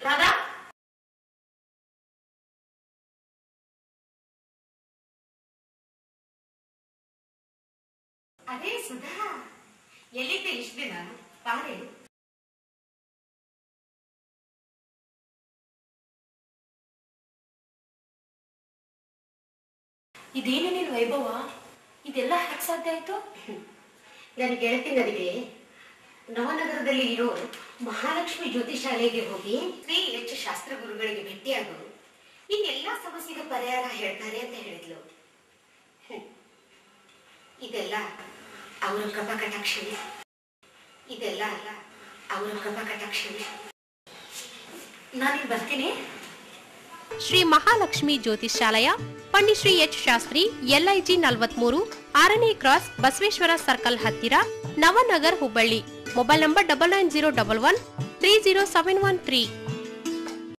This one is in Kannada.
ರಾಧಾ ಅದೇ ಸುಧಾ ಎಲ್ಲಿದ್ದೆ ಇಷ್ಟು ದಿನ ಬಾರೆ ಇದೇನು ನಿನ್ ವೈಭವ ಇದೆಲ್ಲ ಹ್ಯಾಕ್ ಸಾಧ್ಯ ಆಯ್ತು ನನ್ನ ಗೆಳತಿನರಿಗೆ ನವನಗರದಲ್ಲಿ ಇರೋ ಮಹಾಲಕ್ಷ್ಮಿ ಜ್ಯೋತಿ ಶಾಲೆಗೆ ಹೋಗಿ ಶ್ರೀ ಎಚ್ ಶಾಸ್ತ್ರ ಗುರುಗಳಿಗೆ ಭೇಟಿಯಾಗು ಇನ್ನೆಲ್ಲ ಸಮಸ್ಯೆಗೆ ಪರಿಹಾರ ಹೇಳ್ತಾರೆ ಅಂತ ಹೇಳಿದ್ಲು ಹ್ಮ್. ಇದೆಲ್ಲ ಅವರ ಕೃಪಾ ಕಟಾಕ್ಷಣೆ ಇದೆಲ್ಲ ಅಲ್ಲ ಅವರ ಕೃಪಾ ಕಟಾಕ್ಷಣೆ ನಾನಿನ್ ಬರ್ತೀನಿ ಶ್ರೀ ಮಹಾಲಕ್ಷ್ಮಿ ಜ್ಯೋತಿಷಾಲಯ ಪಂಡಿತ್ ಶ್ರೀ ಎಚ್ ಶಾಸ್ತ್ರಿ ಎಲ್ಐಜಿ ನಲವತ್ಮೂರು ಆರನೇ ಕ್ರಾಸ್ ಬಸವೇಶ್ವರ ಸರ್ಕಲ್ ಹತ್ತಿರ Navanagar Hubballi mobile number double nine zero double one three zero seven one three